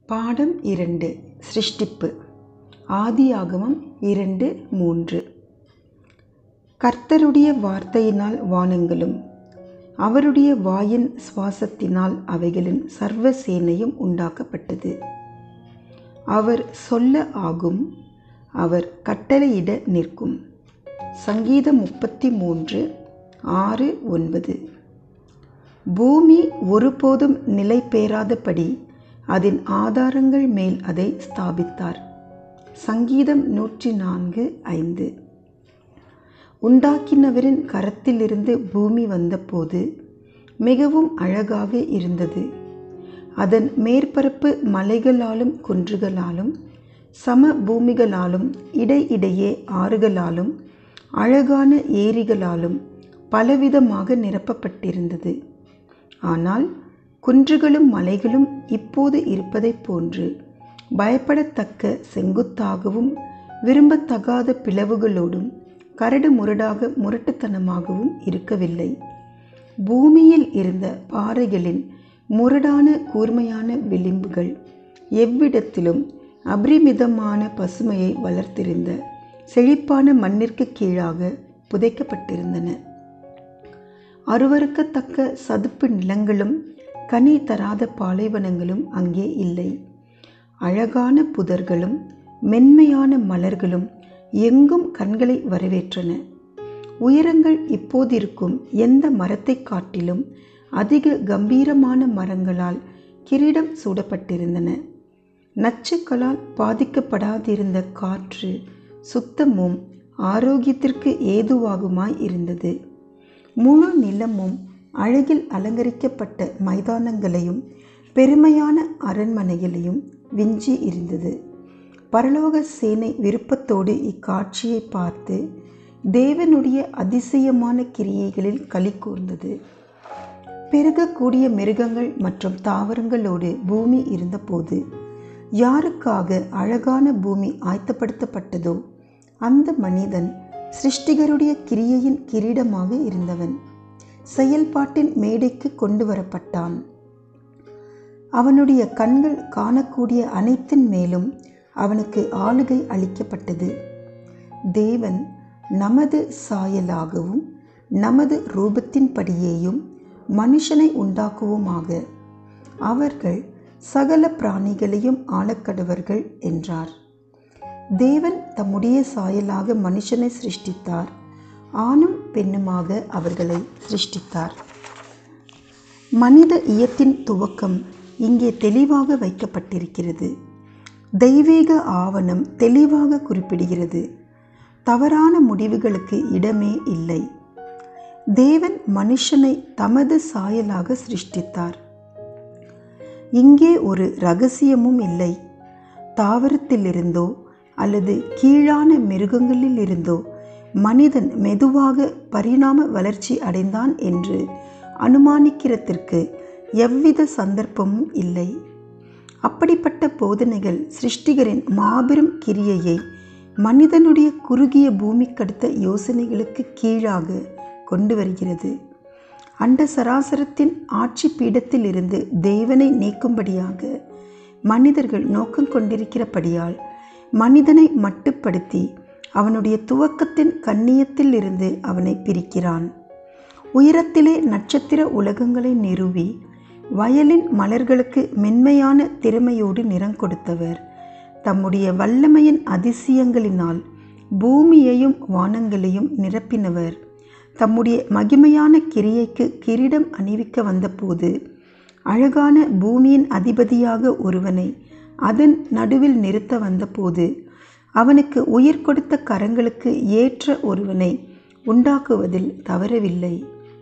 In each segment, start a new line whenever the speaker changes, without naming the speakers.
பாடம் இரண்டு சிருஷ்டிப்பு ஆதியாகமம் இரண்டு மூன்று கர்த்தருடைய வார்த்தையினால் வானங்களும் அவருடைய வாயின் சுவாசத்தினால் அவைகளின் சர்வ சேனையும் உண்டாக்கப்பட்டது அவர் சொல்ல ஆகும் அவர் கட்டளையிட நிற்கும் சங்கீதம் முப்பத்தி மூன்று ஆறு ஒன்பது பூமி ஒருபோதும் நிலை பெறாதபடி அதன் ஆதாரங்கள் மேல் அதை ஸ்தாபித்தார் சங்கீதம் நூற்றி நான்கு ஐந்து உண்டாக்கினவரின் கரத்திலிருந்து பூமி வந்தபோது மிகவும் அழகாக இருந்தது அதன் மேற்பரப்பு மலைகளாலும் குன்றுகளாலும் சம பூமிகளாலும் இடையிடையே ஆறுகளாலும் அழகான ஏரிகளாலும் பலவிதமாக நிரப்பப்பட்டிருந்தது ஆனால் குன்றுகளும் மலைகளும் இப்போது இருப்பதைப் போன்று பயப்படத்தக்க செங்குத்தாகவும் விரும்பத்தகாத பிளவுகளோடும் கரடு முரடாக முரட்டுத்தனமாகவும் இருக்கவில்லை பூமியில் இருந்த பாறைகளின் முரடான கூர்மையான விளிம்புகள் எவ்விடத்திலும் அபரிமிதமான பசுமையை வளர்த்திருந்த செழிப்பான மண்ணிற்கு கீழாக புதைக்கப்பட்டிருந்தன அருவறுக்கத்தக்க சதுப்பு நிலங்களும் கனி தராத பாலைவனங்களும் அங்கே இல்லை அழகான புதர்களும் மென்மையான மலர்களும் எங்கும் கண்களை வரவேற்றன உயரங்கள் இப்போதிருக்கும் எந்த மரத்தை காட்டிலும் அதிக கம்பீரமான மரங்களால் கிரீடம் சூடப்பட்டிருந்தன நச்சுக்களால் பாதிக்கப்படாதிருந்த காற்று சுத்தமும் ஆரோக்கியத்திற்கு ஏதுவாகுமாய் இருந்தது முழு நிலமும் அழகில் அலங்கரிக்கப்பட்ட மைதானங்களையும் பெருமையான அரண்மனைகளையும் விஞ்சி இருந்தது பரலோக சேனை விருப்பத்தோடு இக்காட்சியை பார்த்து தேவனுடைய அதிசயமான கிரியைகளில் களி கூர்ந்தது பெருகக்கூடிய மிருகங்கள் மற்றும் தாவரங்களோடு பூமி இருந்தபோது யாருக்காக அழகான பூமி ஆயத்தப்படுத்தப்பட்டதோ அந்த மனிதன் சிருஷ்டிகருடைய கிரியையின் கிரீடமாக இருந்தவன் செயல்பாட்டின் மேடைக்கு கொண்டு வரப்பட்டான் அவனுடைய கண்கள் காணக்கூடிய அனைத்தின் மேலும் அவனுக்கு ஆளுகை அளிக்கப்பட்டது தேவன் நமது சாயலாகவும் நமது ரூபத்தின்படியேயும் மனுஷனை உண்டாக்குவோமாக அவர்கள் சகல பிராணிகளையும் ஆளக்கடவர்கள் என்றார் தேவன் தம்முடைய சாயலாக மனுஷனை சிருஷ்டித்தார் ஆணும் பெண்ணுமாக அவர்களை சிருஷ்டித்தார் மனித இயத்தின் துவக்கம் இங்கே தெளிவாக வைக்கப்பட்டிருக்கிறது தெய்வீக ஆவணம் தெளிவாக குறிப்பிடுகிறது தவறான முடிவுகளுக்கு இடமே இல்லை தேவன் மனுஷனை தமது சாயலாக சிருஷ்டித்தார் இங்கே ஒரு ரகசியமும் இல்லை தாவரத்திலிருந்தோ அல்லது கீழான மிருகங்களில் இருந்தோ மனிதன் மெதுவாக பரிணாம வளர்ச்சி அடைந்தான் என்று அனுமானிக்கிறதற்கு எவ்வித சந்தர்ப்பமும் இல்லை அப்படிப்பட்ட போதனைகள் சிருஷ்டிகரின் மாபெரும் கிரியையை மனிதனுடைய குறுகிய பூமிக்கடுத்த யோசனைகளுக்கு கீழாக கொண்டு வருகிறது அண்ட சராசரத்தின் ஆட்சி பீடத்தில் இருந்து தேவனை நீக்கும்படியாக மனிதர்கள் நோக்கம் கொண்டிருக்கிறபடியால் மனிதனை மட்டுப்படுத்தி அவனுடைய துவக்கத்தின் கண்ணியத்தில் இருந்து அவனை பிரிக்கிறான் உயரத்திலே நட்சத்திர உலகங்களை நிறுவி வயலின் மலர்களுக்கு மென்மையான திறமையோடு நிறம் கொடுத்தவர் தம்முடைய வல்லமையின் அதிசயங்களினால் பூமியையும் வானங்களையும் நிரப்பினவர் தம்முடைய மகிமையான கிரியைக்கு கிரீடம் அணிவிக்க வந்தபோது அழகான பூமியின் அதிபதியாக ஒருவனை அதன் நடுவில் நிறுத்த வந்தபோது அவனுக்கு உயிர் கொடுத்த கரங்களுக்கு ஏற்ற ஒருவனை உண்டாக்குவதில் தவறவில்லை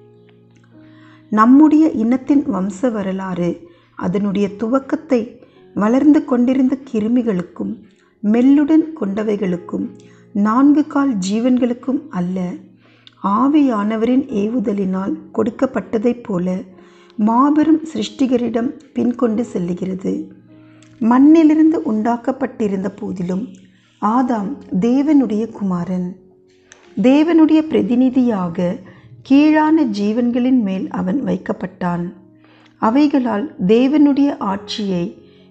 நம்முடைய இனத்தின் வம்ச வரலாறு அதனுடைய துவக்கத்தை வளர்ந்து கொண்டிருந்த கிருமிகளுக்கும் மெல்லுடன் கொண்டவைகளுக்கும் நான்கு கால் ஜீவன்களுக்கும் அல்ல ஆவியானவரின் ஏவுதலினால் கொடுக்கப்பட்டதைப் போல மாபெரும் சிருஷ்டிகரிடம் பின்கொண்டு செல்லுகிறது மண்ணிலிருந்து உண்டாக்கப்பட்டிருந்த போதிலும் ஆதாம் தேவனுடைய குமாரன் தேவனுடைய பிரதிநிதியாக கீழான ஜீவன்களின் மேல் அவன் வைக்கப்பட்டான் அவைகளால் தேவனுடைய ஆட்சியை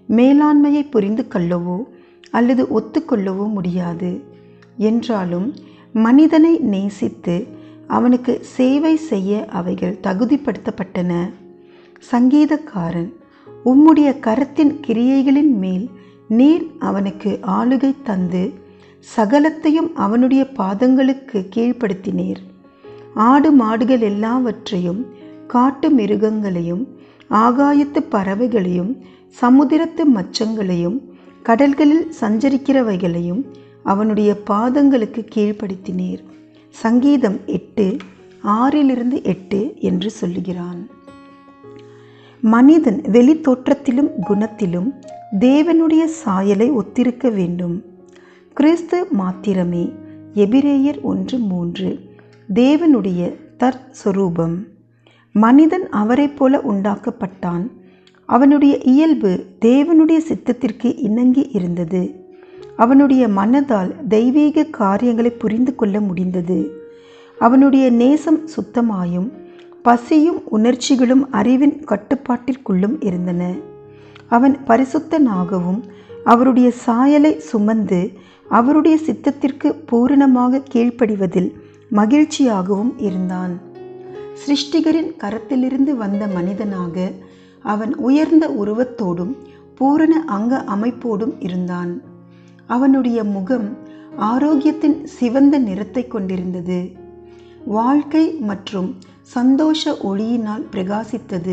மேலாண்மையை புரிந்து கொள்ளவோ அல்லது ஒத்துக்கொள்ளவோ முடியாது என்றாலும் மனிதனை நேசித்து அவனுக்கு சேவை செய்ய அவைகள் தகுதிப்படுத்தப்பட்டன சங்கீதக்காரன் உம்முடைய கரத்தின் கிரியைகளின் மேல் நீர் அவனுக்கு ஆளுகை தந்து சகலத்தையும் அவனுடைய பாதங்களுக்கு கீழ்ப்படுத்தினீர் ஆடு மாடுகள் எல்லாவற்றையும் காட்டு மிருகங்களையும் ஆகாயத்து பறவைகளையும் சமுதிரத்து மச்சங்களையும் கடல்களில் சஞ்சரிக்கிறவைகளையும் அவனுடைய பாதங்களுக்கு கீழ்ப்படுத்தினீர் சங்கீதம் எட்டு ஆறிலிருந்து எட்டு என்று சொல்லுகிறான் மனிதன் வெளி தோற்றத்திலும் குணத்திலும் தேவனுடைய சாயலை ஒத்திருக்க வேண்டும் கிறிஸ்து மாத்திரமே எபிரேயர் ஒன்று மூன்று தேவனுடைய தற்ஸ்வரூபம் மனிதன் அவரைப் போல உண்டாக்கப்பட்டான் அவனுடைய இயல்பு தேவனுடைய சித்தத்திற்கு இணங்கி இருந்தது அவனுடைய மனதால் தெய்வீக காரியங்களை புரிந்து கொள்ள முடிந்தது அவனுடைய நேசம் சுத்தமாயும் பசியும் உணர்ச்சிகளும் அறிவின் கட்டுப்பாட்டிற்குள்ளும் இருந்தன அவன் பரிசுத்தனாகவும் அவருடைய சாயலை சுமந்து அவருடைய சித்தத்திற்கு பூரணமாக கீழ்ப்படிவதில் மகிழ்ச்சியாகவும் இருந்தான் சிருஷ்டிகரின் கரத்திலிருந்து வந்த மனிதனாக அவன் உயர்ந்த உருவத்தோடும் பூரண அங்க அமைப்போடும் இருந்தான் அவனுடைய முகம் ஆரோக்கியத்தின் சிவந்த நிறத்தை கொண்டிருந்தது வாழ்க்கை மற்றும் சந்தோஷ ஒளியினால் பிரகாசித்தது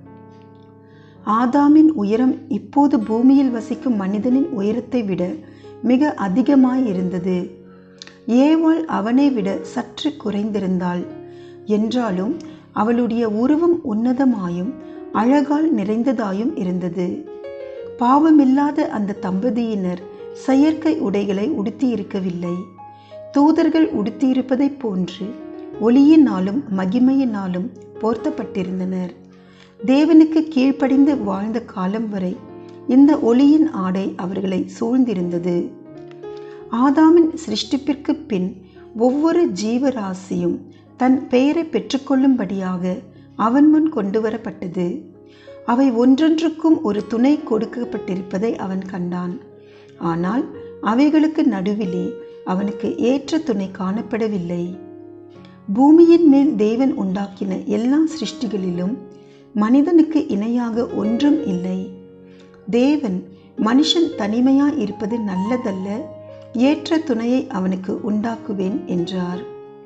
ஆதாமின் உயரம் இப்போது பூமியில் வசிக்கும் மனிதனின் உயரத்தை விட மிக அதிகமாயிருந்தது ஏவாள் அவனை விட சற்று குறைந்திருந்தாள் என்றாலும் அவளுடைய உருவம் உன்னதமாயும் அழகால் நிறைந்ததாயும் இருந்தது பாவமில்லாத அந்த தம்பதியினர் செயற்கை உடைகளை உடுத்தியிருக்கவில்லை தூதர்கள் உடுத்தியிருப்பதைப் போன்று ஒளியினாலும் மகிமையினாலும் போர்த்தப்பட்டிருந்தனர் தேவனுக்கு கீழ்ப்படிந்து வாழ்ந்த காலம் வரை இந்த ஒளியின் ஆடை அவர்களை சூழ்ந்திருந்தது ஆதாமின் சிருஷ்டிப்பிற்கு பின் ஒவ்வொரு ஜீவராசியும் தன் பெயரை பெற்றுக்கொள்ளும்படியாக அவன் முன் கொண்டு வரப்பட்டது அவை ஒன்றொன்றுக்கும் ஒரு துணை கொடுக்கப்பட்டிருப்பதை அவன் கண்டான் ஆனால் அவைகளுக்கு நடுவிலே அவனுக்கு ஏற்ற துணை காணப்படவில்லை பூமியின் மேல் தேவன் உண்டாக்கின எல்லா சிருஷ்டிகளிலும் மனிதனுக்கு இணையாக ஒன்றும் இல்லை தேவன் மனுஷன் தனிமையா இருப்பது நல்லதல்ல ஏற்ற துணையை அவனுக்கு உண்டாக்குவேன் என்றார்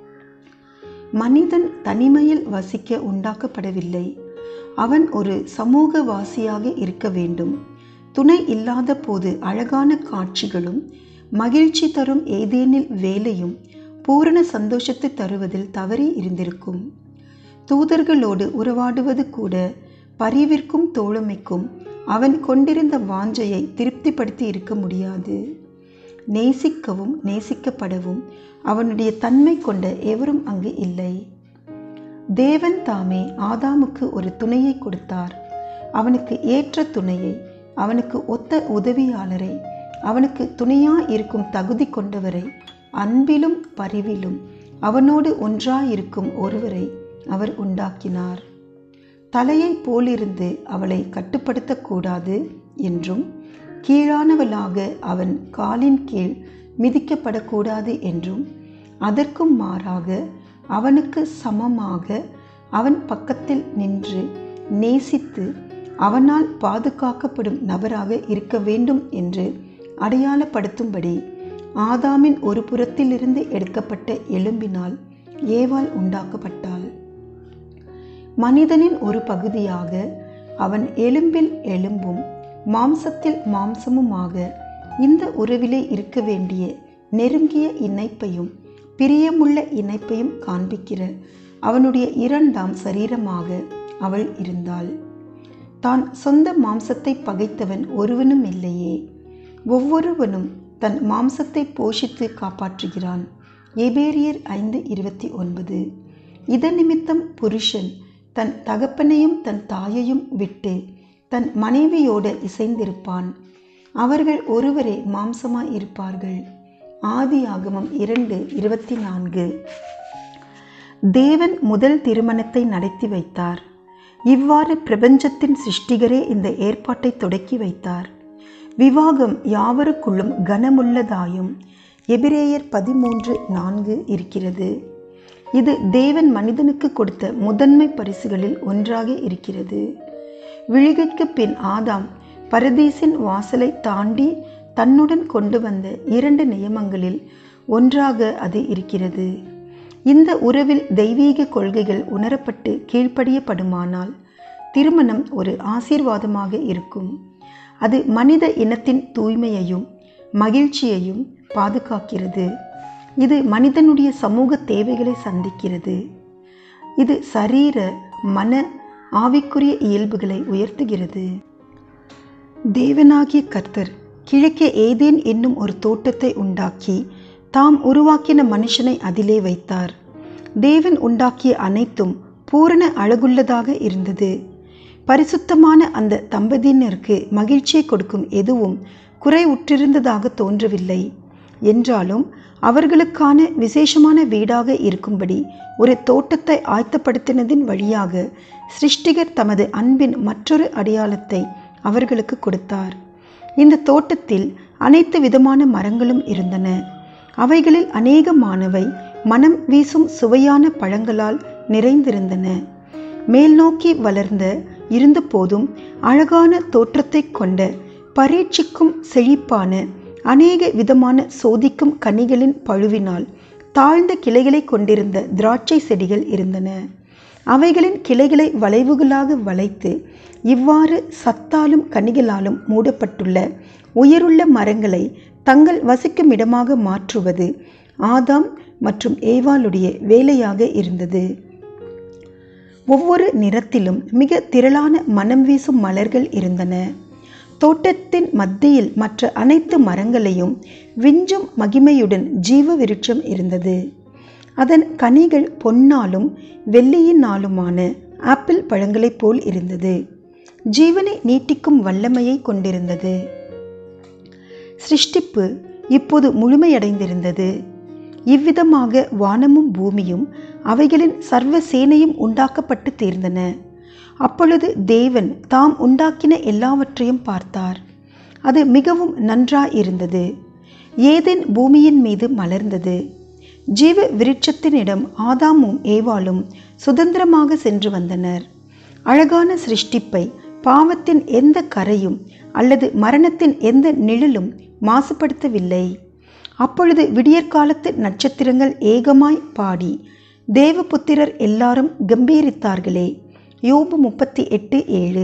மனிதன் தனிமையில் வசிக்க உண்டாக்கப்படவில்லை அவன் ஒரு சமூகவாசியாக இருக்க வேண்டும் துணை இல்லாத போது அழகான காட்சிகளும் மகிழ்ச்சி தரும் ஏதேனில் வேலையும் பூரண சந்தோஷத்தை தருவதில் தவறி இருந்திருக்கும் தூதர்களோடு உறவாடுவது கூட பரிவிற்கும் தோழமைக்கும் அவன் கொண்டிருந்த வாஞ்சையை திருப்திப்படுத்தி இருக்க முடியாது நேசிக்கவும் நேசிக்கப்படவும் அவனுடைய தன்மை கொண்ட எவரும் அங்கு இல்லை தேவன் தாமே ஆதாமுக்கு ஒரு துணையை கொடுத்தார் அவனுக்கு ஏற்ற துணையை அவனுக்கு ஒத்த உதவியாளரை அவனுக்கு துணையா இருக்கும் தகுதி கொண்டவரை அன்பிலும் பரிவிலும் அவனோடு ஒன்றாயிருக்கும் ஒருவரை அவர் உண்டாக்கினார் தலையை போலிருந்து அவளை கட்டுப்படுத்தக்கூடாது என்றும் கீழானவளாக அவன் காலின் கீழ் மிதிக்கப்படக்கூடாது என்றும் அதற்கும் மாறாக அவனுக்கு சமமாக அவன் பக்கத்தில் நின்று நேசித்து அவனால் பாதுகாக்கப்படும் நபராக இருக்க வேண்டும் என்று அடையாளப்படுத்தும்படி ஆதாமின் ஒரு புறத்திலிருந்து எடுக்கப்பட்ட எலும்பினால் ஏவாள் உண்டாக்கப்பட்டாள் மனிதனின் ஒரு பகுதியாக அவன் எலும்பில் எலும்பும் மாம்சத்தில் மாம்சமுமாக இந்த உறவிலே இருக்க வேண்டிய நெருங்கிய இணைப்பையும் பிரியமுள்ள இணைப்பையும் காண்பிக்கிற அவனுடைய இரண்டாம் சரீரமாக அவள் இருந்தாள் தான் சொந்த மாம்சத்தை பகைத்தவன் ஒருவனும் இல்லையே ஒவ்வொருவனும் தன் மாம்சத்தை போஷித்து காப்பாற்றுகிறான் எபேரியர் ஐந்து இருபத்தி ஒன்பது இதன் நிமித்தம் புருஷன் தன் தகப்பனையும் தன் தாயையும் விட்டு தன் மனைவியோடு இசைந்திருப்பான் அவர்கள் ஒருவரே மாம்சமாய் இருப்பார்கள் ஆதி ஆகமம் இரண்டு இருபத்தி நான்கு தேவன் முதல் திருமணத்தை நடத்தி வைத்தார் இவ்வாறு பிரபஞ்சத்தின் சிருஷ்டிகரே இந்த ஏற்பாட்டை தொடக்கி வைத்தார் விவாகம் யாவருக்குள்ளும் கனமுள்ளதாயும் எபிரேயர் பதிமூன்று நான்கு இருக்கிறது இது தேவன் மனிதனுக்கு கொடுத்த முதன்மை பரிசுகளில் ஒன்றாக இருக்கிறது விழுகைக்கு பின் ஆதாம் பரதீசின் வாசலை தாண்டி தன்னுடன் கொண்டு வந்த இரண்டு நியமங்களில் ஒன்றாக அது இருக்கிறது இந்த உறவில் தெய்வீக கொள்கைகள் உணரப்பட்டு கீழ்ப்படியப்படுமானால் திருமணம் ஒரு ஆசீர்வாதமாக இருக்கும் அது மனித இனத்தின் தூய்மையையும் மகிழ்ச்சியையும் பாதுகாக்கிறது இது மனிதனுடைய சமூக தேவைகளை சந்திக்கிறது இது சரீர மன ஆவிக்குரிய இயல்புகளை உயர்த்துகிறது தேவனாகிய கர்த்தர் கிழக்கே ஏதேன் என்னும் ஒரு தோட்டத்தை உண்டாக்கி தாம் உருவாக்கின மனுஷனை அதிலே வைத்தார் தேவன் உண்டாக்கிய அனைத்தும் பூரண அழகுள்ளதாக இருந்தது பரிசுத்தமான அந்த தம்பதியினருக்கு மகிழ்ச்சியை கொடுக்கும் எதுவும் குறை உற்றிருந்ததாக தோன்றவில்லை என்றாலும் அவர்களுக்கான விசேஷமான வீடாக இருக்கும்படி ஒரு தோட்டத்தை ஆயத்தப்படுத்தினதின் வழியாக சிருஷ்டிகர் தமது அன்பின் மற்றொரு அடையாளத்தை அவர்களுக்கு கொடுத்தார் இந்த தோட்டத்தில் அனைத்து விதமான மரங்களும் இருந்தன அவைகளில் அநேகமானவை மனம் வீசும் சுவையான பழங்களால் நிறைந்திருந்தன மேல் நோக்கி வளர்ந்த இருந்த போதும் அழகான தோற்றத்தை கொண்ட பரீட்சிக்கும் செழிப்பான அநேக விதமான சோதிக்கும் கனிகளின் பழுவினால் தாழ்ந்த கிளைகளை கொண்டிருந்த திராட்சை செடிகள் இருந்தன அவைகளின் கிளைகளை வளைவுகளாக வளைத்து இவ்வாறு சத்தாலும் கனிகளாலும் மூடப்பட்டுள்ள உயிருள்ள மரங்களை தங்கள் வசிக்கும் இடமாக மாற்றுவது ஆதாம் மற்றும் ஏவாளுடைய வேலையாக இருந்தது ஒவ்வொரு நிறத்திலும் மிக திரளான மனம் வீசும் மலர்கள் இருந்தன தோட்டத்தின் மத்தியில் மற்ற அனைத்து மரங்களையும் விஞ்சும் மகிமையுடன் ஜீவ விருட்சம் இருந்தது அதன் கனிகள் பொன்னாலும் வெள்ளியினாலுமான ஆப்பிள் பழங்களைப் போல் இருந்தது ஜீவனை நீட்டிக்கும் வல்லமையை கொண்டிருந்தது சிருஷ்டிப்பு இப்போது முழுமையடைந்திருந்தது இவ்விதமாக வானமும் பூமியும் அவைகளின் சர்வ சேனையும் உண்டாக்கப்பட்டு தீர்ந்தன அப்பொழுது தேவன் தாம் உண்டாக்கின எல்லாவற்றையும் பார்த்தார் அது மிகவும் நன்றாயிருந்தது ஏதேன் பூமியின் மீது மலர்ந்தது ஜீவ விருட்சத்தினிடம் ஆதாமும் ஏவாளும் சுதந்திரமாக சென்று வந்தனர் அழகான சிருஷ்டிப்பை பாவத்தின் எந்த கரையும் அல்லது மரணத்தின் எந்த நிழலும் மாசுபடுத்தவில்லை அப்பொழுது விடியற்காலத்து நட்சத்திரங்கள் ஏகமாய் பாடி தேவபுத்திரர் எல்லாரும் கம்பீரித்தார்களே யோபு முப்பத்தி எட்டு ஏழு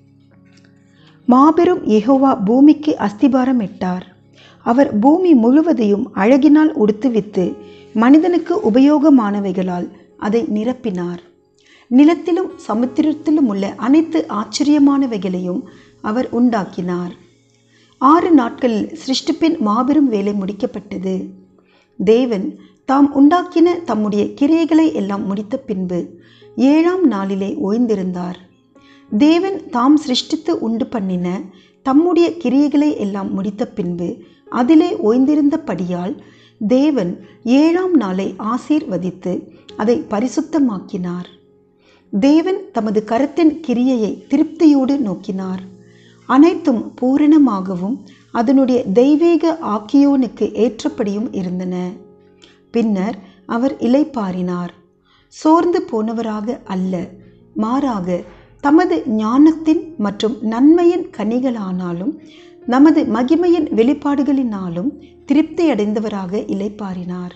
மாபெரும் யெகோவா பூமிக்கு அஸ்திபாரம் இட்டார் அவர் பூமி முழுவதையும் அழகினால் உடுத்துவித்து மனிதனுக்கு உபயோகமானவைகளால் அதை நிரப்பினார் நிலத்திலும் சமுத்திரத்திலும் உள்ள அனைத்து ஆச்சரியமானவைகளையும் அவர் உண்டாக்கினார் ஆறு நாட்களில் சிருஷ்டிப்பின் மாபெரும் வேலை முடிக்கப்பட்டது தேவன் தாம் உண்டாக்கின தம்முடைய கிரியைகளை எல்லாம் முடித்த பின்பு ஏழாம் நாளிலே ஓய்ந்திருந்தார் தேவன் தாம் சிருஷ்டித்து உண்டு பண்ணின தம்முடைய கிரியைகளை எல்லாம் முடித்த பின்பு அதிலே ஓய்ந்திருந்தபடியால் தேவன் ஏழாம் நாளை ஆசீர்வதித்து அதை பரிசுத்தமாக்கினார் தேவன் தமது கரத்தின் கிரியையை திருப்தியோடு நோக்கினார் அனைத்தும் பூரணமாகவும் அதனுடைய தெய்வீக ஆக்கியோனுக்கு ஏற்றபடியும் இருந்தன பின்னர் அவர் இலைப்பாரினார் சோர்ந்து போனவராக அல்ல மாறாக தமது ஞானத்தின் மற்றும் நன்மையின் கனிகளானாலும் நமது மகிமையின் வெளிப்பாடுகளினாலும் திருப்தியடைந்தவராக இலைப்பாரினார்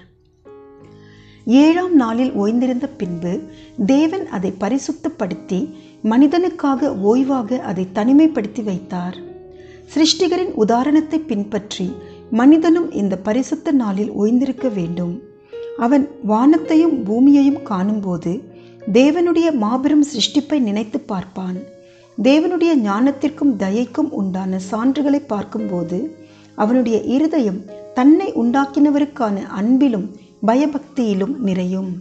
ஏழாம் நாளில் ஓய்ந்திருந்த பின்பு தேவன் அதை பரிசுத்தப்படுத்தி மனிதனுக்காக ஓய்வாக அதை தனிமைப்படுத்தி வைத்தார் சிருஷ்டிகரின் உதாரணத்தை பின்பற்றி மனிதனும் இந்த பரிசுத்த நாளில் ஓய்ந்திருக்க வேண்டும் அவன் வானத்தையும் பூமியையும் காணும்போது தேவனுடைய மாபெரும் சிருஷ்டிப்பை நினைத்து பார்ப்பான் தேவனுடைய ஞானத்திற்கும் தயைக்கும் உண்டான சான்றுகளை பார்க்கும்போது அவனுடைய இருதயம் தன்னை உண்டாக்கினவருக்கான அன்பிலும் பயபக்தியிலும் நிறையும்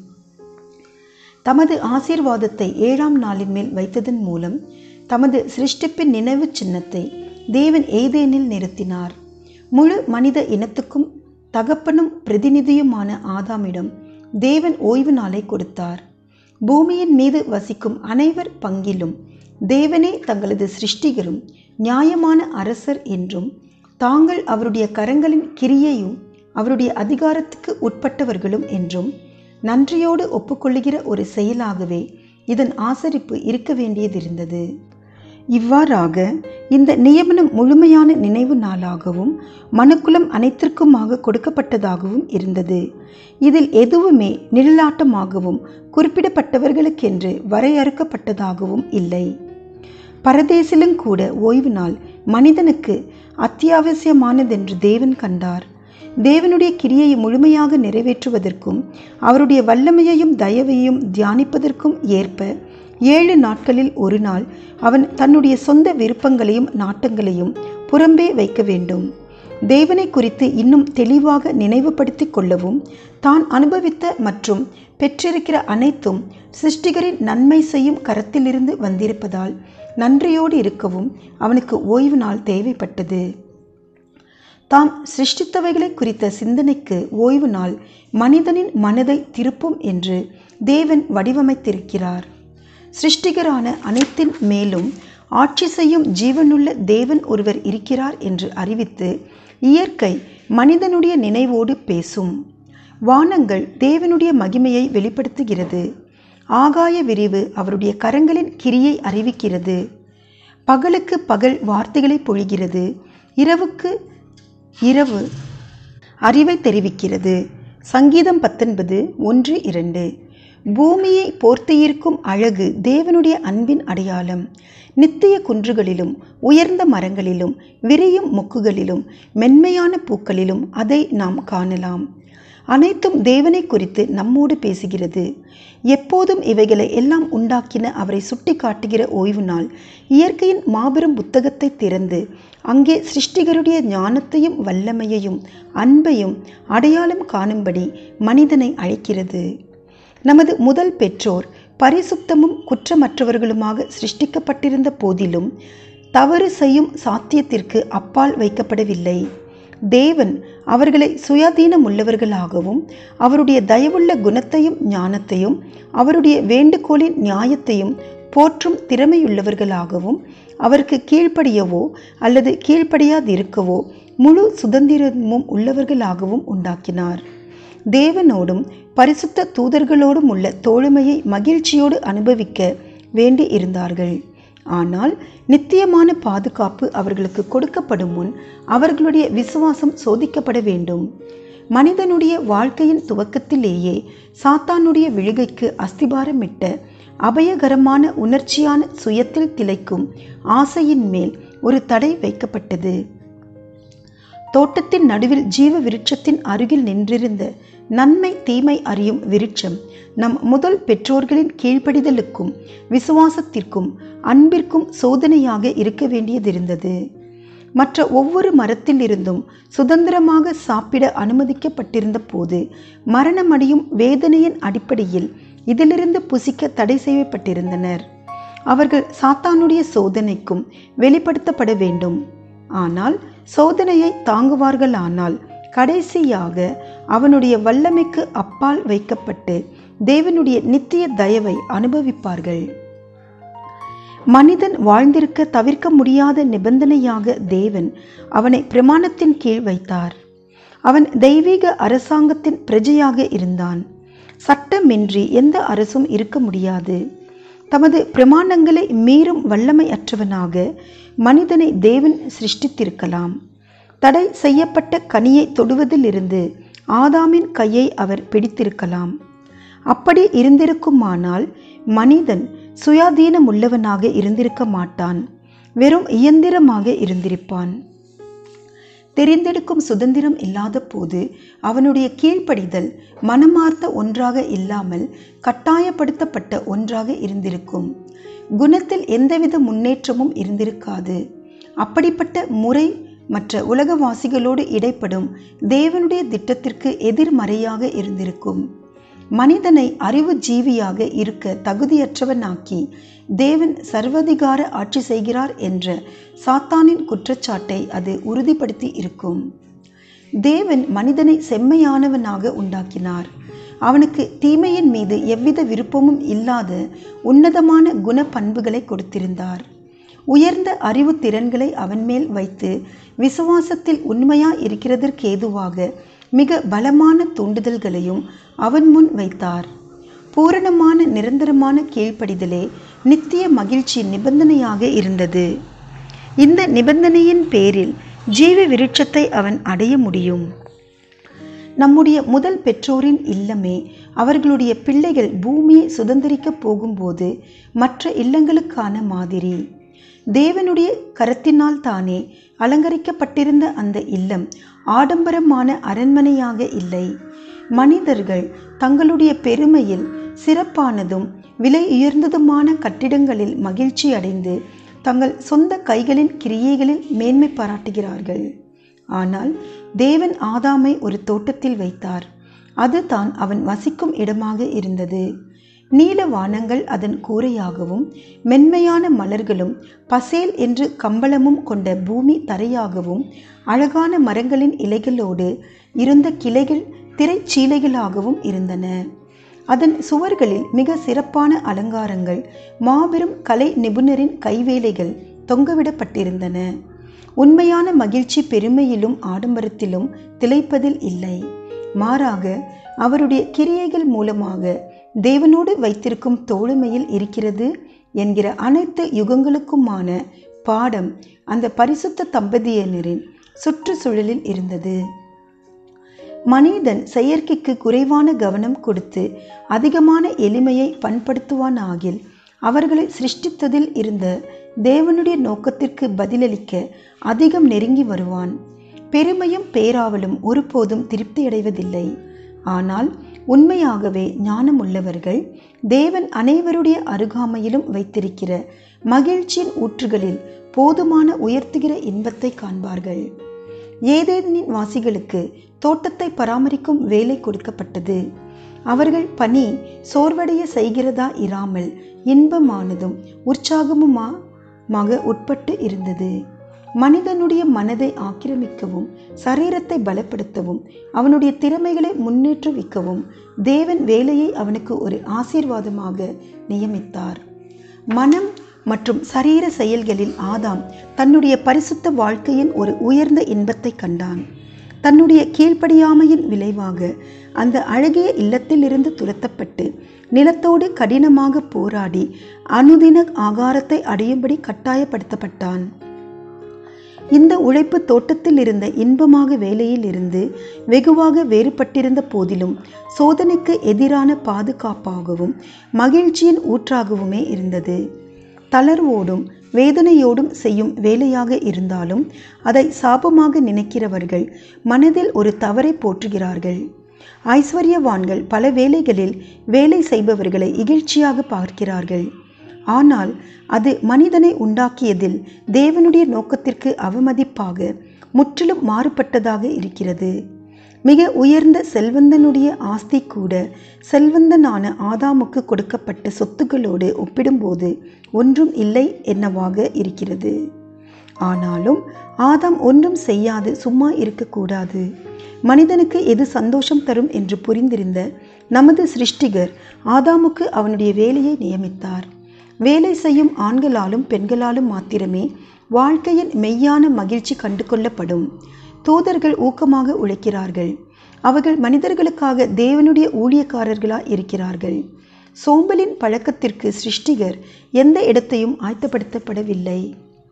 தமது ஆசீர்வாதத்தை ஏழாம் நாளின் மேல் வைத்ததன் மூலம் தமது சிருஷ்டிப்பின் நினைவு சின்னத்தை தேவன் ஏதேனில் நிறுத்தினார் முழு மனித இனத்துக்கும் தகப்பனும் பிரதிநிதியுமான ஆதாமிடம் தேவன் ஓய்வு நாளை கொடுத்தார் பூமியின் மீது வசிக்கும் அனைவர் பங்கிலும் தேவனே தங்களது சிருஷ்டிகரும் நியாயமான அரசர் என்றும் தாங்கள் அவருடைய கரங்களின் கிரியையும் அவருடைய அதிகாரத்துக்கு உட்பட்டவர்களும் என்றும் நன்றியோடு ஒப்புக்கொள்ளுகிற ஒரு செயலாகவே இதன் ஆசரிப்பு இருக்க வேண்டியதிருந்தது இவ்வாறாக இந்த நியமனம் முழுமையான நினைவு நாளாகவும் மனுக்குலம் அனைத்திற்குமாக கொடுக்கப்பட்டதாகவும் இருந்தது இதில் எதுவுமே நிழலாட்டமாகவும் குறிப்பிடப்பட்டவர்களுக்கென்று வரையறுக்கப்பட்டதாகவும் இல்லை பரதேசிலும் கூட ஓய்வு நாள் மனிதனுக்கு அத்தியாவசியமானதென்று தேவன் கண்டார் தேவனுடைய கிரியையை முழுமையாக நிறைவேற்றுவதற்கும் அவருடைய வல்லமையையும் தயவையும் தியானிப்பதற்கும் ஏற்ப ஏழு நாட்களில் ஒரு நாள் அவன் தன்னுடைய சொந்த விருப்பங்களையும் நாட்டங்களையும் புறம்பே வைக்க வேண்டும் தேவனை குறித்து இன்னும் தெளிவாக நினைவுபடுத்தி கொள்ளவும் தான் அனுபவித்த மற்றும் பெற்றிருக்கிற அனைத்தும் சிருஷ்டிகரின் நன்மை செய்யும் கரத்திலிருந்து வந்திருப்பதால் நன்றியோடு இருக்கவும் அவனுக்கு ஓய்வு நாள் தேவைப்பட்டது தாம் சிருஷ்டித்தவைகளை குறித்த சிந்தனைக்கு ஓய்வு நாள் மனிதனின் மனதை திருப்பும் என்று தேவன் வடிவமைத்திருக்கிறார் சிருஷ்டிகரான அனைத்தின் மேலும் ஆட்சி செய்யும் ஜீவனுள்ள தேவன் ஒருவர் இருக்கிறார் என்று அறிவித்து இயற்கை மனிதனுடைய நினைவோடு பேசும் வானங்கள் தேவனுடைய மகிமையை வெளிப்படுத்துகிறது ஆகாய விரிவு அவருடைய கரங்களின் கிரியை அறிவிக்கிறது பகலுக்கு பகல் வார்த்தைகளை பொழிகிறது இரவுக்கு இரவு அறிவை தெரிவிக்கிறது சங்கீதம் பத்தொன்பது ஒன்று இரண்டு பூமியை போர்த்தியிருக்கும் அழகு தேவனுடைய அன்பின் அடையாளம் நித்திய குன்றுகளிலும் உயர்ந்த மரங்களிலும் விரியும் மொக்குகளிலும் மென்மையான பூக்களிலும் அதை நாம் காணலாம் அனைத்தும் தேவனை குறித்து நம்மோடு பேசுகிறது எப்போதும் இவைகளை எல்லாம் உண்டாக்கின அவரை சுட்டி காட்டுகிற ஓய்வு நாள் இயற்கையின் மாபெரும் புத்தகத்தை திறந்து அங்கே சிருஷ்டிகருடைய ஞானத்தையும் வல்லமையையும் அன்பையும் அடையாளம் காணும்படி மனிதனை அழைக்கிறது நமது முதல் பெற்றோர் பரிசுத்தமும் குற்றமற்றவர்களுமாக சிருஷ்டிக்கப்பட்டிருந்த போதிலும் தவறு செய்யும் சாத்தியத்திற்கு அப்பால் வைக்கப்படவில்லை தேவன் அவர்களை சுயாதீனம் உள்ளவர்களாகவும் அவருடைய தயவுள்ள குணத்தையும் ஞானத்தையும் அவருடைய வேண்டுகோளின் நியாயத்தையும் போற்றும் திறமையுள்ளவர்களாகவும் அவருக்கு கீழ்ப்படியவோ அல்லது கீழ்ப்படியாதிருக்கவோ முழு சுதந்திரமும் உள்ளவர்களாகவும் உண்டாக்கினார் தேவனோடும் பரிசுத்த தூதர்களோடும் உள்ள தோழமையை மகிழ்ச்சியோடு அனுபவிக்க வேண்டி இருந்தார்கள் ஆனால் நித்தியமான பாதுகாப்பு அவர்களுக்கு கொடுக்கப்படும் முன் அவர்களுடைய விசுவாசம் சோதிக்கப்பட வேண்டும் மனிதனுடைய வாழ்க்கையின் துவக்கத்திலேயே சாத்தானுடைய விழுகைக்கு அஸ்திபாரமிட்ட அபயகரமான உணர்ச்சியான சுயத்தில் திளைக்கும் ஆசையின் மேல் ஒரு தடை வைக்கப்பட்டது தோட்டத்தின் நடுவில் ஜீவ விருட்சத்தின் அருகில் நின்றிருந்த நன்மை தீமை அறியும் விருட்சம் நம் முதல் பெற்றோர்களின் கீழ்ப்படிதலுக்கும் விசுவாசத்திற்கும் அன்பிற்கும் சோதனையாக இருக்க வேண்டியதிருந்தது மற்ற ஒவ்வொரு மரத்தில் இருந்தும் சுதந்திரமாக சாப்பிட அனுமதிக்கப்பட்டிருந்த போது மரணமடையும் வேதனையின் அடிப்படையில் இதிலிருந்து புசிக்க தடை செய்யப்பட்டிருந்தனர் அவர்கள் சாத்தானுடைய சோதனைக்கும் வெளிப்படுத்தப்பட வேண்டும் ஆனால் சோதனையை தாங்குவார்களானால் கடைசியாக அவனுடைய வல்லமைக்கு அப்பால் வைக்கப்பட்டு தேவனுடைய நித்திய தயவை அனுபவிப்பார்கள் மனிதன் வாழ்ந்திருக்க தவிர்க்க முடியாத நிபந்தனையாக தேவன் அவனை பிரமாணத்தின் கீழ் வைத்தார் அவன் தெய்வீக அரசாங்கத்தின் பிரஜையாக இருந்தான் சட்டமின்றி எந்த அரசும் இருக்க முடியாது தமது பிரமாணங்களை மீறும் வல்லமை அற்றவனாக மனிதனை தேவன் சிருஷ்டித்திருக்கலாம் தடை செய்யப்பட்ட கனியை தொடுவதிலிருந்து ஆதாமின் கையை அவர் பிடித்திருக்கலாம் அப்படி இருந்திருக்குமானால் மனிதன் சுயாதீனம் உள்ளவனாக இருந்திருக்க மாட்டான் வெறும் இயந்திரமாக இருந்திருப்பான் தெரிந்தெடுக்கும் சுதந்திரம் இல்லாத போது அவனுடைய கீழ்ப்படிதல் மனமார்த்த ஒன்றாக இல்லாமல் கட்டாயப்படுத்தப்பட்ட ஒன்றாக இருந்திருக்கும் குணத்தில் எந்தவித முன்னேற்றமும் இருந்திருக்காது அப்படிப்பட்ட முறை மற்ற உலகவாசிகளோடு இடைப்படும் தேவனுடைய திட்டத்திற்கு எதிர்மறையாக இருந்திருக்கும் மனிதனை அறிவு ஜீவியாக இருக்க தகுதியற்றவனாக்கி தேவன் சர்வதிகார ஆட்சி செய்கிறார் என்ற சாத்தானின் குற்றச்சாட்டை அது உறுதிப்படுத்தி இருக்கும் தேவன் மனிதனை செம்மையானவனாக உண்டாக்கினார் அவனுக்கு தீமையின் மீது எவ்வித விருப்பமும் இல்லாத உன்னதமான குண பண்புகளை கொடுத்திருந்தார் உயர்ந்த அறிவு திறன்களை அவன் மேல் வைத்து விசுவாசத்தில் உண்மையா இருக்கிறதற்கு ஏதுவாக மிக பலமான தூண்டுதல்களையும் அவன் முன் வைத்தார் பூரணமான நிரந்தரமான கீழ்ப்படிதலே நித்திய மகிழ்ச்சி நிபந்தனையாக இருந்தது இந்த நிபந்தனையின் பேரில் ஜீவ விருட்சத்தை அவன் அடைய முடியும் நம்முடைய முதல் பெற்றோரின் இல்லமே அவர்களுடைய பிள்ளைகள் பூமியை சுதந்திரிக்கப் போகும்போது மற்ற இல்லங்களுக்கான மாதிரி தேவனுடைய கரத்தினால் தானே அலங்கரிக்கப்பட்டிருந்த அந்த இல்லம் ஆடம்பரமான அரண்மனையாக இல்லை மனிதர்கள் தங்களுடைய பெருமையில் சிறப்பானதும் விலை உயர்ந்ததுமான கட்டிடங்களில் மகிழ்ச்சி அடைந்து தங்கள் சொந்த கைகளின் கிரியைகளில் மேன்மை பாராட்டுகிறார்கள் ஆனால் தேவன் ஆதாமை ஒரு தோட்டத்தில் வைத்தார் அது தான் அவன் வசிக்கும் இடமாக இருந்தது நீல வானங்கள் அதன் கூரையாகவும் மென்மையான மலர்களும் பசேல் என்று கம்பளமும் கொண்ட பூமி தரையாகவும் அழகான மரங்களின் இலைகளோடு இருந்த கிளைகள் திரைச்சீலைகளாகவும் இருந்தன அதன் சுவர்களில் மிக சிறப்பான அலங்காரங்கள் மாபெரும் கலை நிபுணரின் கைவேலைகள் தொங்கவிடப்பட்டிருந்தன உண்மையான மகிழ்ச்சி பெருமையிலும் ஆடம்பரத்திலும் திளைப்பதில் இல்லை மாறாக அவருடைய கிரியைகள் மூலமாக தேவனோடு வைத்திருக்கும் தோழமையில் இருக்கிறது என்கிற அனைத்து யுகங்களுக்குமான பாடம் அந்த பரிசுத்த தம்பதியினரின் சுற்றுச்சூழலில் இருந்தது மனிதன் செயற்கைக்கு குறைவான கவனம் கொடுத்து அதிகமான எளிமையை பண்படுத்துவானாகில் அவர்களை சிருஷ்டித்ததில் இருந்த தேவனுடைய நோக்கத்திற்கு பதிலளிக்க அதிகம் நெருங்கி வருவான் பெருமையும் பேராவலும் ஒருபோதும் திருப்தியடைவதில்லை ஆனால் உண்மையாகவே ஞானமுள்ளவர்கள் தேவன் அனைவருடைய அருகாமையிலும் வைத்திருக்கிற மகிழ்ச்சியின் ஊற்றுகளில் போதுமான உயர்த்துகிற இன்பத்தை காண்பார்கள் ஏதேனின் வாசிகளுக்கு தோட்டத்தை பராமரிக்கும் வேலை கொடுக்கப்பட்டது அவர்கள் பணி சோர்வடைய செய்கிறதா இராமல் இன்பமானதும் உற்சாகமுமாக உட்பட்டு இருந்தது மனிதனுடைய மனதை ஆக்கிரமிக்கவும் சரீரத்தை பலப்படுத்தவும் அவனுடைய திறமைகளை முன்னேற்றுவிக்கவும் தேவன் வேலையை அவனுக்கு ஒரு ஆசீர்வாதமாக நியமித்தார் மனம் மற்றும் சரீர செயல்களில் ஆதாம் தன்னுடைய பரிசுத்த வாழ்க்கையின் ஒரு உயர்ந்த இன்பத்தை கண்டான் தன்னுடைய கீழ்ப்படியாமையின் விளைவாக அந்த அழகிய இல்லத்திலிருந்து துரத்தப்பட்டு நிலத்தோடு கடினமாக போராடி அனுதின ஆகாரத்தை அடையும்படி கட்டாயப்படுத்தப்பட்டான் இந்த உழைப்பு தோட்டத்தில் இருந்த இன்பமாக வேலையில் இருந்து வெகுவாக வேறுபட்டிருந்த போதிலும் சோதனைக்கு எதிரான பாதுகாப்பாகவும் மகிழ்ச்சியின் ஊற்றாகவுமே இருந்தது தளர்வோடும் வேதனையோடும் செய்யும் வேலையாக இருந்தாலும் அதை சாபமாக நினைக்கிறவர்கள் மனதில் ஒரு தவறை போற்றுகிறார்கள் ஐஸ்வர்யவான்கள் பல வேலைகளில் வேலை செய்பவர்களை இகழ்ச்சியாக பார்க்கிறார்கள் ஆனால் அது மனிதனை உண்டாக்கியதில் தேவனுடைய நோக்கத்திற்கு அவமதிப்பாக முற்றிலும் மாறுபட்டதாக இருக்கிறது மிக உயர்ந்த செல்வந்தனுடைய ஆஸ்தி கூட செல்வந்தனான ஆதாமுக்கு கொடுக்கப்பட்ட சொத்துக்களோடு ஒப்பிடும்போது ஒன்றும் இல்லை என்னவாக இருக்கிறது ஆனாலும் ஆதாம் ஒன்றும் செய்யாது சும்மா இருக்கக்கூடாது மனிதனுக்கு எது சந்தோஷம் தரும் என்று புரிந்திருந்த நமது சிருஷ்டிகர் ஆதாமுக்கு அவனுடைய வேலையை நியமித்தார் வேலை செய்யும் ஆண்களாலும் பெண்களாலும் மாத்திரமே வாழ்க்கையின் மெய்யான மகிழ்ச்சி கண்டு கொள்ளப்படும் தூதர்கள் ஊக்கமாக உழைக்கிறார்கள் அவர்கள் மனிதர்களுக்காக தேவனுடைய ஊழியக்காரர்களாய் இருக்கிறார்கள் சோம்பலின் பழக்கத்திற்கு சிருஷ்டிகர் எந்த இடத்தையும் ஆயத்தப்படுத்தப்படவில்லை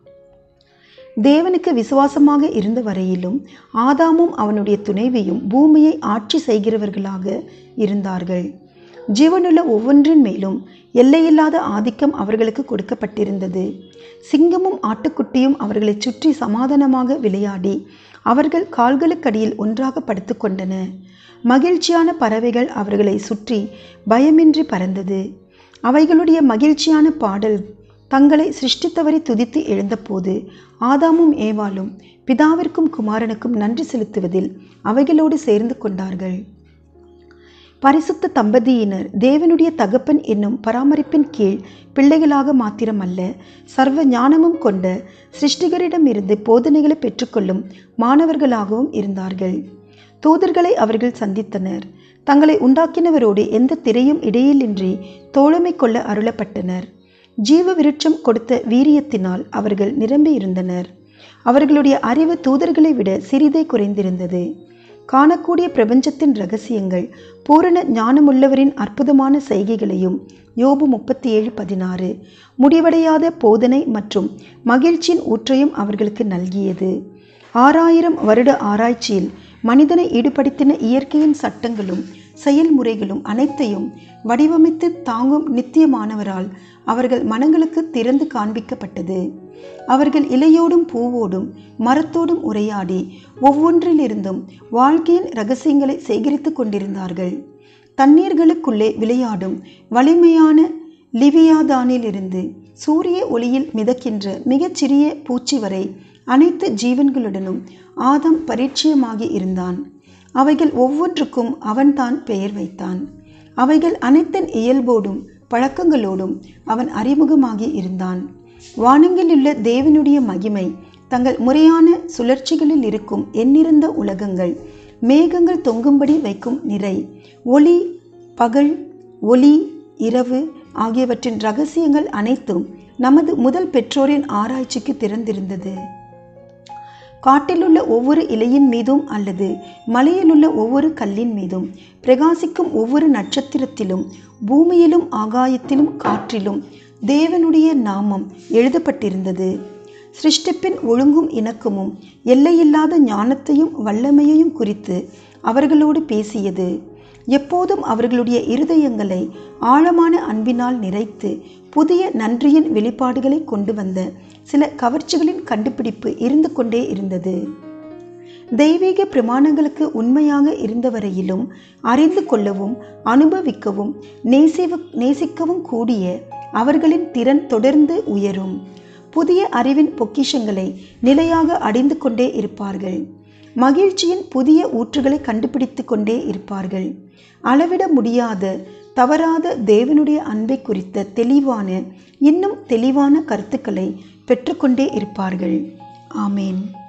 தேவனுக்கு விசுவாசமாக இருந்த வரையிலும் ஆதாமும் அவனுடைய துணைவியும் பூமியை ஆட்சி செய்கிறவர்களாக இருந்தார்கள் ஜீவனுள்ள ஒவ்வொன்றின் மேலும் எல்லையில்லாத ஆதிக்கம் அவர்களுக்கு கொடுக்கப்பட்டிருந்தது சிங்கமும் ஆட்டுக்குட்டியும் அவர்களை சுற்றி சமாதானமாக விளையாடி அவர்கள் கால்களுக்கடியில் ஒன்றாக படுத்துக்கொண்டன மகிழ்ச்சியான பறவைகள் அவர்களை சுற்றி பயமின்றி பறந்தது அவைகளுடைய மகிழ்ச்சியான பாடல் தங்களை சிருஷ்டித்தவரை துதித்து எழுந்தபோது ஆதாமும் ஏவாளும் பிதாவிற்கும் குமாரனுக்கும் நன்றி செலுத்துவதில் அவைகளோடு சேர்ந்து கொண்டார்கள் பரிசுத்த தம்பதியினர் தேவனுடைய தகப்பன் என்னும் பராமரிப்பின் கீழ் பிள்ளைகளாக மாத்திரமல்ல சர்வ ஞானமும் கொண்ட சிருஷ்டிகரிடமிருந்து போதனைகளை பெற்றுக்கொள்ளும் மாணவர்களாகவும் இருந்தார்கள் தூதர்களை அவர்கள் சந்தித்தனர் தங்களை உண்டாக்கினவரோடு எந்த திரையும் இடையிலின்றி தோழமை கொள்ள அருளப்பட்டனர் ஜீவ விருட்சம் கொடுத்த வீரியத்தினால் அவர்கள் நிரம்பி இருந்தனர் அவர்களுடைய அறிவு தூதர்களை விட சிறிதே குறைந்திருந்தது காணக்கூடிய பிரபஞ்சத்தின் ரகசியங்கள் பூரண ஞானமுள்ளவரின் அற்புதமான செய்கைகளையும் யோபு முப்பத்தி ஏழு பதினாறு முடிவடையாத போதனை மற்றும் மகிழ்ச்சியின் ஊற்றையும் அவர்களுக்கு நல்கியது ஆறாயிரம் வருட ஆராய்ச்சியில் மனிதனை ஈடுபடுத்தின இயற்கையின் சட்டங்களும் செயல்முறைகளும் அனைத்தையும் வடிவமைத்து தாங்கும் நித்தியமானவரால் அவர்கள் மனங்களுக்கு திறந்து காண்பிக்கப்பட்டது அவர்கள் இலையோடும் பூவோடும் மரத்தோடும் உரையாடி ஒவ்வொன்றிலிருந்தும் வாழ்க்கையின் ரகசியங்களை சேகரித்து கொண்டிருந்தார்கள் தண்ணீர்களுக்குள்ளே விளையாடும் வலிமையான லிவியாதானிலிருந்து சூரிய ஒளியில் மிதக்கின்ற மிகச்சிறிய பூச்சி வரை அனைத்து ஜீவன்களுடனும் ஆதம் பரிச்சயமாகி இருந்தான் அவைகள் ஒவ்வொன்றுக்கும் அவன்தான் பெயர் வைத்தான் அவைகள் அனைத்தின் இயல்போடும் பழக்கங்களோடும் அவன் அறிமுகமாகி இருந்தான் வானங்களிலுள்ள தேவனுடைய மகிமை தங்கள் முறையான சுழற்சிகளில் இருக்கும் எண்ணிறந்த உலகங்கள் மேகங்கள் தொங்கும்படி வைக்கும் நிறை ஒளி பகல் ஒளி இரவு ஆகியவற்றின் ரகசியங்கள் அனைத்தும் நமது முதல் பெற்றோரின் ஆராய்ச்சிக்கு திறந்திருந்தது காட்டிலுள்ள ஒவ்வொரு இலையின் மீதும் அல்லது மலையிலுள்ள ஒவ்வொரு கல்லின் மீதும் பிரகாசிக்கும் ஒவ்வொரு நட்சத்திரத்திலும் பூமியிலும் ஆகாயத்திலும் காற்றிலும் தேவனுடைய நாமம் எழுதப்பட்டிருந்தது சிருஷ்டிப்பின் ஒழுங்கும் இணக்கமும் எல்லையில்லாத ஞானத்தையும் வல்லமையையும் குறித்து அவர்களோடு பேசியது எப்போதும் அவர்களுடைய இருதயங்களை ஆழமான அன்பினால் நிறைத்து புதிய நன்றியின் வெளிப்பாடுகளை கொண்டு வந்த சில கவர்ச்சிகளின் கண்டுபிடிப்பு இருந்து கொண்டே இருந்தது தெய்வீக பிரமாணங்களுக்கு உண்மையாக இருந்தவரையிலும் அறிந்து கொள்ளவும் அனுபவிக்கவும் நேசிவ நேசிக்கவும் கூடிய அவர்களின் திறன் தொடர்ந்து உயரும் புதிய அறிவின் பொக்கிஷங்களை நிலையாக அடைந்து கொண்டே இருப்பார்கள் மகிழ்ச்சியின் புதிய ஊற்றுகளை கண்டுபிடித்து கொண்டே இருப்பார்கள் அளவிட முடியாத தவறாத தேவனுடைய அன்பை குறித்த தெளிவான இன்னும் தெளிவான கருத்துக்களை பெற்றுக்கொண்டே இருப்பார்கள் ஆமேன்